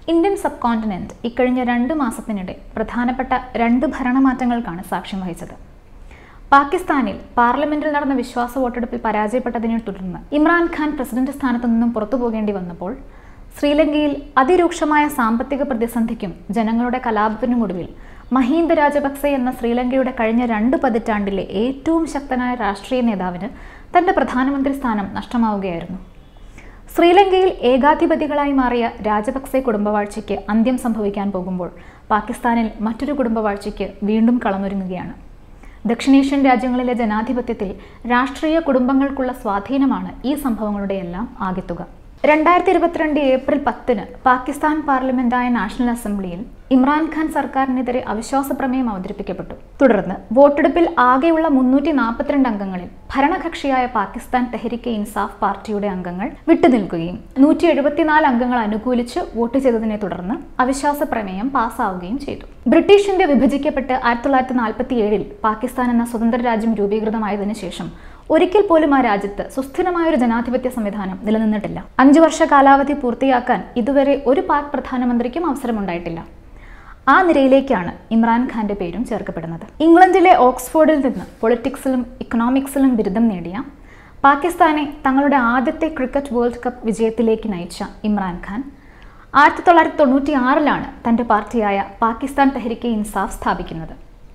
Indian sub continent ഇക്കഴിഞ്ഞ രണ്ട് മാസത്തിനിടെ പ്രധാനപ്പെട്ട രണ്ട് ഭരണമാറ്റങ്ങൾക്കാണ് സാക്ഷ്യം വഹിച്ചത് പാകിസ്ഥാനിൽ പാർലമെന്റിൽ നടന്ന വിശ്വാസ വോട്ടെടുപ്പിൽ പരാജയപ്പെട്ടതിനെ തുടർന്ന് ഇമ്രാൻഖാൻ പ്രസിഡന്റ് സ്ഥാനത്തു നിന്നും പുറത്തു പോകേണ്ടി വന്നപ്പോൾ ശ്രീലങ്കയിൽ അതിരൂക്ഷമായ സാമ്പത്തിക പ്രതിസന്ധിക്കും ജനങ്ങളുടെ കലാപത്തിനും ഒടുവിൽ മഹീന്ദ രാജപക്സെ എന്ന ശ്രീലങ്കയുടെ കഴിഞ്ഞ രണ്ട് പതിറ്റാണ്ടിലെ ഏറ്റവും ശക്തനായ രാഷ്ട്രീയ നേതാവിന് തന്റെ പ്രധാനമന്ത്രി സ്ഥാനം നഷ്ടമാവുകയായിരുന്നു ശ്രീലങ്കയിൽ ഏകാധിപതികളായി മാറിയ രാജപക്സെ കുടുംബവാഴ്ചയ്ക്ക് അന്ത്യം സംഭവിക്കാൻ പോകുമ്പോൾ പാകിസ്ഥാനിൽ മറ്റൊരു കുടുംബവാഴ്ചയ്ക്ക് വീണ്ടും കളമൊരുങ്ങുകയാണ് ദക്ഷിണേഷ്യൻ രാജ്യങ്ങളിലെ ജനാധിപത്യത്തിൽ രാഷ്ട്രീയ കുടുംബങ്ങൾക്കുള്ള സ്വാധീനമാണ് ഈ സംഭവങ്ങളുടെയെല്ലാം ആകെത്തുക രണ്ടായിരത്തി ഇരുപത്തിരണ്ട് ഏപ്രിൽ പത്തിന് പാകിസ്ഥാൻ പാർലമെന്റായ നാഷണൽ അസംബ്ലിയിൽ ഇമ്രാൻഖാൻ സർക്കാരിനെതിരെ അവിശ്വാസ പ്രമേയം അവതരിപ്പിക്കപ്പെട്ടു തുടർന്ന് വോട്ടെടുപ്പിൽ ആകെയുള്ള മുന്നൂറ്റി നാൽപ്പത്തിരണ്ട് അംഗങ്ങളിൽ ഭരണകക്ഷിയായ പാകിസ്ഥാൻ തെഹരിക്കെ ഇൻസാഫ് പാർട്ടിയുടെ അംഗങ്ങൾ വിട്ടുനിൽക്കുകയും നൂറ്റി എഴുപത്തിനാല് അംഗങ്ങൾ അനുകൂലിച്ച് വോട്ട് ചെയ്തതിനെ തുടർന്ന് അവിശ്വാസ പ്രമേയം പാസ്സാവുകയും ചെയ്തു ബ്രിട്ടീഷ് ഇന്ത്യ വിഭജിക്കപ്പെട്ട് ആയിരത്തി തൊള്ളായിരത്തി നാൽപ്പത്തി ഏഴിൽ പാകിസ്ഥാൻ എന്ന സ്വതന്ത്ര രാജ്യം രൂപീകൃതമായതിനു ശേഷം ഒരിക്കൽ പോലും ആ രാജ്യത്ത് സുസ്ഥിരമായ ഒരു ജനാധിപത്യ സംവിധാനം നിലനിന്നിട്ടില്ല അഞ്ചു വർഷ കാലാവധി പൂർത്തിയാക്കാൻ ഇതുവരെ ഒരു പാക് പ്രധാനമന്ത്രിക്കും അവസരമുണ്ടായിട്ടില്ല ആ നിരയിലേക്കാണ് ഇമ്രാൻഖാന്റെ പേരും ചേർക്കപ്പെടുന്നത് ഇംഗ്ലണ്ടിലെ ഓക്സ്ഫോർഡിൽ നിന്ന് പൊളിറ്റിക്സിലും ഇക്കണോമിക്സിലും ബിരുദം നേടിയ പാകിസ്ഥാനെ തങ്ങളുടെ ആദ്യത്തെ ക്രിക്കറ്റ് വേൾഡ് കപ്പ് വിജയത്തിലേക്ക് നയിച്ച ഇമ്രാൻഖാൻ ആയിരത്തി തൊള്ളായിരത്തി തൊണ്ണൂറ്റി ആറിലാണ് തൻ്റെ പാർട്ടിയായ പാകിസ്ഥാൻ തെഹരിക്കെ ഇൻസാഫ് സ്ഥാപിക്കുന്നത്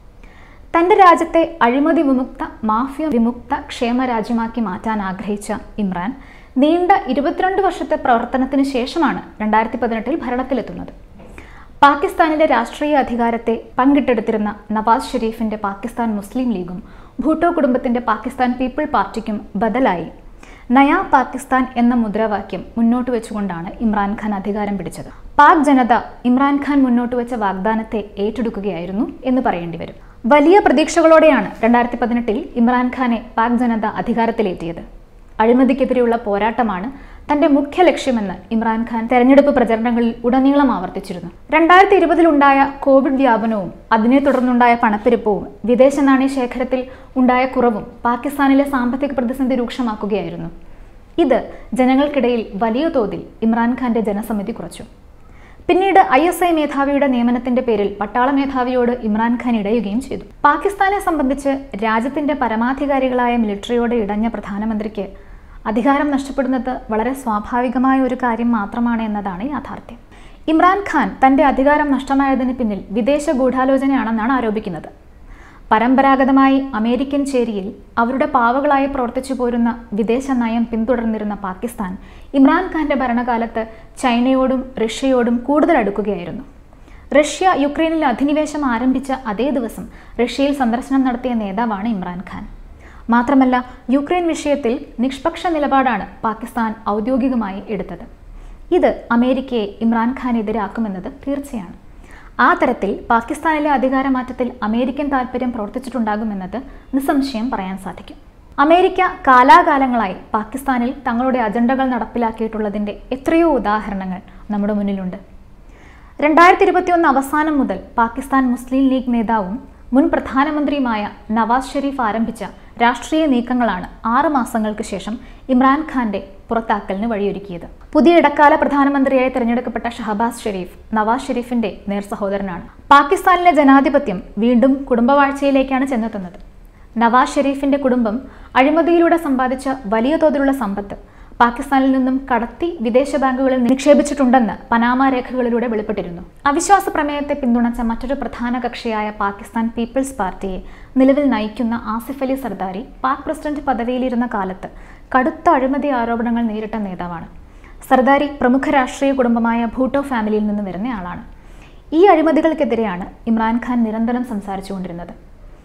തൻ്റെ രാജ്യത്തെ അഴിമതി വിമുക്ത മാഫിയ വിമുക്ത ക്ഷേമരാജ്യമാക്കി മാറ്റാൻ ആഗ്രഹിച്ച ഇമ്രാൻ നീണ്ട ഇരുപത്തിരണ്ട് വർഷത്തെ പ്രവർത്തനത്തിന് ശേഷമാണ് രണ്ടായിരത്തി പതിനെട്ടിൽ ഭരണത്തിലെത്തുന്നത് പാകിസ്ഥാനിലെ രാഷ്ട്രീയ അധികാരത്തെ പങ്കിട്ടെടുത്തിരുന്ന നവാസ് ഷെരീഫിന്റെ പാകിസ്ഥാൻ മുസ്ലിം ലീഗും ഭൂട്ടോ കുടുംബത്തിന്റെ പാകിസ്ഥാൻ പീപ്പിൾ പാർട്ടിക്കും ബദലായി നയാ പാകിസ്ഥാൻ എന്ന മുദ്രാവാക്യം മുന്നോട്ട് വെച്ചുകൊണ്ടാണ് ഇമ്രാൻഖാൻ അധികാരം പിടിച്ചത് പാക് ജനത ഇമ്രാൻഖാൻ മുന്നോട്ട് വെച്ച വാഗ്ദാനത്തെ ഏറ്റെടുക്കുകയായിരുന്നു എന്ന് പറയേണ്ടി വരും വലിയ പ്രതീക്ഷകളോടെയാണ് രണ്ടായിരത്തി പതിനെട്ടിൽ ഇമ്രാൻഖാനെ പാക് ജനത അധികാരത്തിലേറ്റിയത് അഴിമതിക്കെതിരെയുള്ള പോരാട്ടമാണ് തന്റെ മുഖ്യ ലക്ഷ്യമെന്ന് ഇമ്രാൻഖാൻ തെരഞ്ഞെടുപ്പ് പ്രചരണങ്ങളിൽ ഉടനീളം ആവർത്തിച്ചിരുന്നു രണ്ടായിരത്തി ഇരുപതിലുണ്ടായ കോവിഡ് വ്യാപനവും അതിനെ തുടർന്നുണ്ടായ പണപ്പെരുപ്പവും വിദേശ നാണയ ശേഖരത്തിൽ ഉണ്ടായ കുറവും പാകിസ്ഥാനിലെ സാമ്പത്തിക പ്രതിസന്ധി രൂക്ഷമാക്കുകയായിരുന്നു ഇത് ജനങ്ങൾക്കിടയിൽ വലിയ തോതിൽ ഇമ്രാൻഖാന്റെ ജനസമിതി കുറച്ചു പിന്നീട് ഐ എസ് ഐ മേധാവിയുടെ നിയമനത്തിന്റെ പേരിൽ പട്ടാള മേധാവിയോട് ഇമ്രാൻഖാൻ ഇടയുകയും ചെയ്തു പാകിസ്ഥാനെ സംബന്ധിച്ച് രാജ്യത്തിന്റെ പരമാധികാരികളായ മിലിറ്ററിയോട് ഇടഞ്ഞ പ്രധാനമന്ത്രിക്ക് അധികാരം നഷ്ടപ്പെടുന്നത് വളരെ സ്വാഭാവികമായ ഒരു കാര്യം മാത്രമാണ് എന്നതാണ് യാഥാർത്ഥ്യം ഇമ്രാൻഖാൻ തന്റെ അധികാരം നഷ്ടമായതിന് പിന്നിൽ വിദേശ ഗൂഢാലോചനയാണെന്നാണ് ആരോപിക്കുന്നത് പരമ്പരാഗതമായി അമേരിക്കൻ ചേരിയിൽ അവരുടെ പാവകളായി പ്രവർത്തിച്ചു പോരുന്ന വിദേശ നയം പിന്തുടർന്നിരുന്ന പാകിസ്ഥാൻ ഇമ്രാൻഖാന്റെ ഭരണകാലത്ത് ചൈനയോടും റഷ്യയോടും കൂടുതൽ അടുക്കുകയായിരുന്നു റഷ്യ യുക്രൈനിൽ അധിനിവേശം ആരംഭിച്ച അതേ ദിവസം റഷ്യയിൽ സന്ദർശനം നടത്തിയ നേതാവാണ് ഇമ്രാൻഖാൻ മാത്രമല്ല യുക്രൈൻ വിഷയത്തിൽ നിഷ്പക്ഷ നിലപാടാണ് പാകിസ്ഥാൻ ഔദ്യോഗികമായി എടുത്തത് ഇത് അമേരിക്കയെ ഇമ്രാൻഖാനെതിരാക്കുമെന്നത് തീർച്ചയാണ് ആ തരത്തിൽ പാകിസ്ഥാനിലെ അധികാരമാറ്റത്തിൽ അമേരിക്കൻ താൽപ്പര്യം പ്രവർത്തിച്ചിട്ടുണ്ടാകുമെന്നത് നിസ്സംശയം പറയാൻ സാധിക്കും അമേരിക്ക കാലാകാലങ്ങളായി പാകിസ്ഥാനിൽ തങ്ങളുടെ അജണ്ടകൾ നടപ്പിലാക്കിയിട്ടുള്ളതിൻ്റെ എത്രയോ ഉദാഹരണങ്ങൾ നമ്മുടെ മുന്നിലുണ്ട് രണ്ടായിരത്തി ഇരുപത്തിയൊന്ന് അവസാനം മുതൽ പാകിസ്ഥാൻ മുസ്ലിം ലീഗ് നേതാവും മുൻ പ്രധാനമന്ത്രിയുമായ നവാസ് ഷെരീഫ് ആരംഭിച്ച രാഷ്ട്രീയ നീക്കങ്ങളാണ് ആറ് മാസങ്ങൾക്ക് ശേഷം ഇമ്രാൻഖാന്റെ പുറത്താക്കലിന് വഴിയൊരുക്കിയത് പുതിയ ഇടക്കാല പ്രധാനമന്ത്രിയായി തിരഞ്ഞെടുക്കപ്പെട്ട ഷഹബാസ് ഷെരീഫ് നവാസ് ഷെരീഫിന്റെ നേർ സഹോദരനാണ് പാകിസ്ഥാനിലെ ജനാധിപത്യം വീണ്ടും കുടുംബവാഴ്ചയിലേക്കാണ് ചെന്നെത്തുന്നത് നവാസ് ഷെരീഫിന്റെ കുടുംബം അഴിമതിയിലൂടെ സമ്പാദിച്ച വലിയ തോതിലുള്ള സമ്പത്ത് പാകിസ്ഥാനിൽ നിന്നും കടത്തി വിദേശ ബാങ്കുകളിൽ നിക്ഷേപിച്ചിട്ടുണ്ടെന്ന് പനാമ രേഖകളിലൂടെ വെളിപ്പെട്ടിരുന്നു അവിശ്വാസ പ്രമേയത്തെ പിന്തുണച്ച മറ്റൊരു പ്രധാന കക്ഷിയായ പാകിസ്ഥാൻ പീപ്പിൾസ് പാർട്ടിയെ നിലവിൽ നയിക്കുന്ന ആസിഫ് അലി സർദാരി പാക് പ്രസിഡന്റ് പദവിയിലിരുന്ന കാലത്ത് കടുത്ത അഴിമതി ആരോപണങ്ങൾ നേരിട്ട നേതാവാണ് സർദാരി പ്രമുഖ രാഷ്ട്രീയ കുടുംബമായ ഭൂട്ടോ ഫാമിലിയിൽ നിന്ന് വരുന്നയാളാണ് ഈ അഴിമതികൾക്കെതിരെയാണ് ഇമ്രാൻഖാൻ നിരന്തരം സംസാരിച്ചുകൊണ്ടിരുന്നത്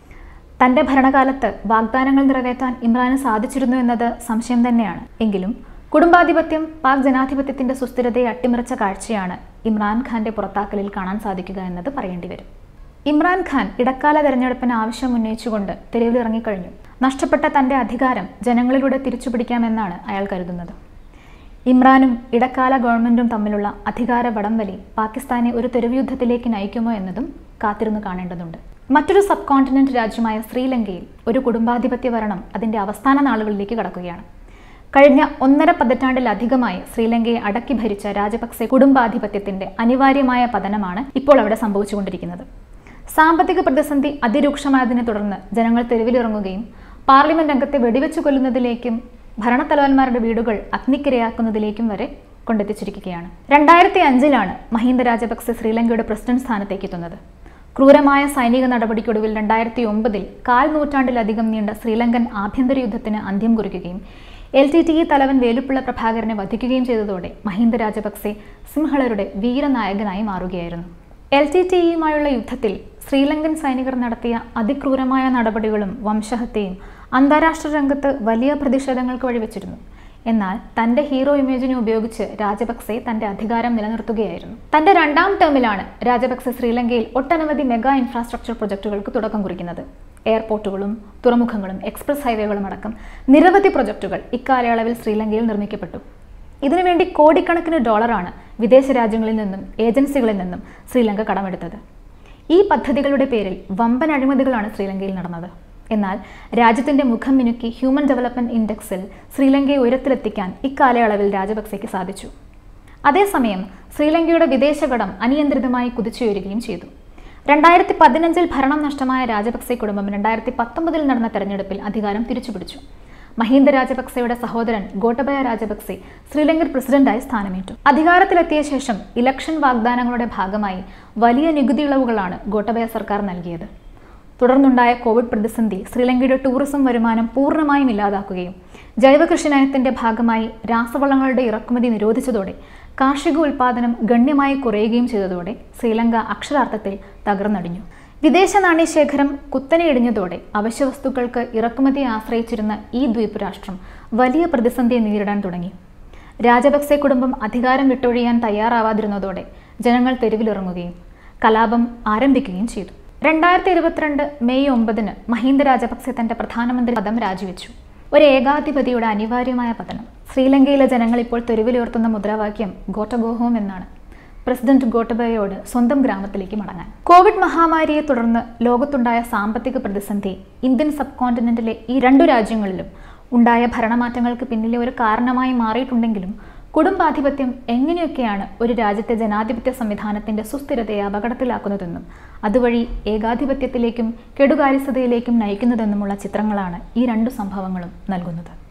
തന്റെ ഭരണകാലത്ത് വാഗ്ദാനങ്ങൾ നിറവേറ്റാൻ ഇമ്രാന് സാധിച്ചിരുന്നു എന്നത് സംശയം തന്നെയാണ് എങ്കിലും കുടുംബാധിപത്യം പാക് ജനാധിപത്യത്തിന്റെ സുസ്ഥിരതയെ അട്ടിമറിച്ച കാഴ്ചയാണ് ഇമ്രാൻഖാന്റെ പുറത്താക്കലിൽ കാണാൻ സാധിക്കുക എന്നത് പറയേണ്ടി വരും ഇമ്രാൻഖാൻ ഇടക്കാല തെരഞ്ഞെടുപ്പിന് ആവശ്യം ഉന്നയിച്ചുകൊണ്ട് തെരുവിലിറങ്ങിക്കഴിഞ്ഞു നഷ്ടപ്പെട്ട തന്റെ അധികാരം ജനങ്ങളിലൂടെ തിരിച്ചുപിടിക്കാമെന്നാണ് അയാൾ കരുതുന്നത് ഇമ്രാനും ഇടക്കാല ഗവൺമെന്റും തമ്മിലുള്ള അധികാര വടംവലി പാകിസ്ഥാനെ ഒരു തെരുവുയുദ്ധത്തിലേക്ക് നയിക്കുമോ എന്നതും കാത്തിരുന്ന് കാണേണ്ടതുണ്ട് മറ്റൊരു സബ് കോണ്ടിനെന്റ് രാജ്യമായ ശ്രീലങ്കയിൽ ഒരു കുടുംബാധിപത്യ ഭരണം അതിന്റെ അവസാന നാളുകളിലേക്ക് കടക്കുകയാണ് കഴിഞ്ഞ ഒന്നര പതിറ്റാണ്ടിലധികമായി ശ്രീലങ്കയെ അടക്കി ഭരിച്ച രാജപക്സെ കുടുംബാധിപത്യത്തിന്റെ അനിവാര്യമായ പതനമാണ് ഇപ്പോൾ അവിടെ സംഭവിച്ചുകൊണ്ടിരിക്കുന്നത് സാമ്പത്തിക പ്രതിസന്ധി അതിരൂക്ഷമായതിനെ തുടർന്ന് ജനങ്ങൾ തെരുവിലിറങ്ങുകയും പാർലമെന്റ് അംഗത്തെ വെടിവെച്ചു കൊല്ലുന്നതിലേക്കും ഭരണത്തലവന്മാരുടെ വീടുകൾ അഗ്നിക്കിരയാക്കുന്നതിലേക്കും വരെ കൊണ്ടെത്തിച്ചിരിക്കുകയാണ് രണ്ടായിരത്തി അഞ്ചിലാണ് മഹീന്ദ രാജപക്സെ ശ്രീലങ്കയുടെ പ്രസിഡന്റ് സ്ഥാനത്തേക്ക് എത്തുന്നത് ക്രൂരമായ സൈനിക നടപടിക്കൊടുവിൽ രണ്ടായിരത്തി ഒമ്പതിൽ കാൽ നൂറ്റാണ്ടിലധികം നീണ്ട ശ്രീലങ്കൻ ആഭ്യന്തര യുദ്ധത്തിന് അന്ത്യം കുറിക്കുകയും എൽ ടി ടി ഇ തലവൻ വേലുപ്പിള്ള പ്രഭാകരനെ വധിക്കുകയും ചെയ്തതോടെ മഹീന്ദ രാജപക്സെ സിംഹളരുടെ വീരനായകനായി മാറുകയായിരുന്നു എൽ ടി ടി ഇയുമായുള്ള യുദ്ധത്തിൽ ശ്രീലങ്കൻ സൈനികർ നടത്തിയ അതിക്രൂരമായ നടപടികളും വംശഹത്യയും അന്താരാഷ്ട്ര രംഗത്ത് വലിയ പ്രതിഷേധങ്ങൾക്ക് വഴിവെച്ചിരുന്നു എന്നാൽ തന്റെ ഹീറോ ഇമേജിനെ ഉപയോഗിച്ച് രാജപക്സെ തന്റെ അധികാരം നിലനിർത്തുകയായിരുന്നു തന്റെ രണ്ടാം ടേമിലാണ് രാജപക്സെ ശ്രീലങ്കയിൽ ഒട്ടനവധി മെഗാ ഇൻഫ്രാസ്ട്രക്ചർ പ്രൊജക്ടുകൾക്ക് തുടക്കം കുറിക്കുന്നത് എയർപോർട്ടുകളും തുറമുഖങ്ങളും എക്സ്പ്രസ് ഹൈവേകളും അടക്കം നിരവധി പ്രൊജക്ടുകൾ ഇക്കാലയളവിൽ ശ്രീലങ്കയിൽ നിർമ്മിക്കപ്പെട്ടു ഇതിനുവേണ്ടി കോടിക്കണക്കിന് ഡോളറാണ് വിദേശ രാജ്യങ്ങളിൽ നിന്നും ഏജൻസികളിൽ നിന്നും ശ്രീലങ്ക കടമെടുത്തത് ഈ പദ്ധതികളുടെ പേരിൽ വമ്പൻ അഴിമതികളാണ് ശ്രീലങ്കയിൽ നടന്നത് എന്നാൽ രാജ്യത്തിന്റെ മുഖം മിനുക്കി ഹ്യൂമൻ ഡെവലപ്മെന്റ് ഇൻഡെക്സിൽ ശ്രീലങ്കയെ ഉയരത്തിലെത്തിക്കാൻ ഇക്കാലയളവിൽ രാജപക്സെക്ക് സാധിച്ചു അതേസമയം ശ്രീലങ്കയുടെ വിദേശ കടം അനിയന്ത്രിതമായി കുതിച്ചുയരുകയും ചെയ്തു രണ്ടായിരത്തി പതിനഞ്ചിൽ ഭരണം നഷ്ടമായ രാജപക്സെ കുടുംബം രണ്ടായിരത്തി പത്തൊമ്പതിൽ നടന്ന തെരഞ്ഞെടുപ്പിൽ അധികാരം തിരിച്ചുപിടിച്ചു മഹീന്ദ രാജപക്സെയുടെ സഹോദരൻ ഗോട്ടബയ രാജപക്സെ ശ്രീലങ്കൻ പ്രസിഡന്റായി സ്ഥാനമേറ്റു അധികാരത്തിലെത്തിയ ശേഷം ഇലക്ഷൻ വാഗ്ദാനങ്ങളുടെ ഭാഗമായി വലിയ നികുതി ഇളവുകളാണ് ഗോട്ടബയ സർക്കാർ നൽകിയത് തുടർന്നുണ്ടായ കോവിഡ് പ്രതിസന്ധി ശ്രീലങ്കയുടെ ടൂറിസം വരുമാനം പൂർണ്ണമായും ഇല്ലാതാക്കുകയും ജൈവ കൃഷി നയത്തിന്റെ ഭാഗമായി രാസവളങ്ങളുടെ ഇറക്കുമതി നിരോധിച്ചതോടെ കാർഷിക ഉൽപാദനം ഗണ്യമായി കുറയുകയും ചെയ്തതോടെ ശ്രീലങ്ക അക്ഷരാർത്ഥത്തിൽ തകർന്നടിഞ്ഞു വിദേശ നാണ്യശേഖരം കുത്തനെ ഇടിഞ്ഞതോടെ അവശ്യവസ്തുക്കൾക്ക് ഇറക്കുമതിയെ ആശ്രയിച്ചിരുന്ന ഈ ദ്വീപ് രാഷ്ട്രം വലിയ പ്രതിസന്ധിയെ നേരിടാൻ തുടങ്ങി രാജപക്സെ കുടുംബം അധികാരം വിട്ടൊഴിയാൻ തയ്യാറാവാതിരുന്നതോടെ ജനങ്ങൾ തെരുവിലിറങ്ങുകയും കലാപം ആരംഭിക്കുകയും ചെയ്തു രണ്ടായിരത്തി ഇരുപത്തിരണ്ട് മെയ് ഒമ്പതിന് മഹീന്ദ രാജപക്സെ തന്റെ പ്രധാനമന്ത്രി പദം രാജിവെച്ചു ഒരു ഏകാധിപതിയുടെ അനിവാര്യമായ പതനം ശ്രീലങ്കയിലെ ജനങ്ങൾ ഇപ്പോൾ തെരുവിലുയർത്തുന്ന മുദ്രാവാക്യം ഗോട്ടഗോഹോം എന്നാണ് പ്രസിഡന്റ് ഗോട്ടബയോട് സ്വന്തം ഗ്രാമത്തിലേക്ക് മടങ്ങാൻ കോവിഡ് മഹാമാരിയെ തുടർന്ന് ലോകത്തുണ്ടായ സാമ്പത്തിക പ്രതിസന്ധി ഇന്ത്യൻ സബ് കോണ്ടിനെന്റിലെ ഈ രണ്ടു രാജ്യങ്ങളിലും ഉണ്ടായ ഭരണമാറ്റങ്ങൾക്ക് പിന്നിലെ ഒരു കാരണമായി മാറിയിട്ടുണ്ടെങ്കിലും കുടുംബാധിപത്യം എങ്ങനെയൊക്കെയാണ് ഒരു രാജ്യത്തെ ജനാധിപത്യ സംവിധാനത്തിന്റെ സുസ്ഥിരതയെ അപകടത്തിലാക്കുന്നതെന്നും അതുവഴി ഏകാധിപത്യത്തിലേക്കും കെടുകാര്യസ്ഥതയിലേക്കും നയിക്കുന്നതെന്നുമുള്ള ചിത്രങ്ങളാണ് ഈ രണ്ടു സംഭവങ്ങളും നൽകുന്നത്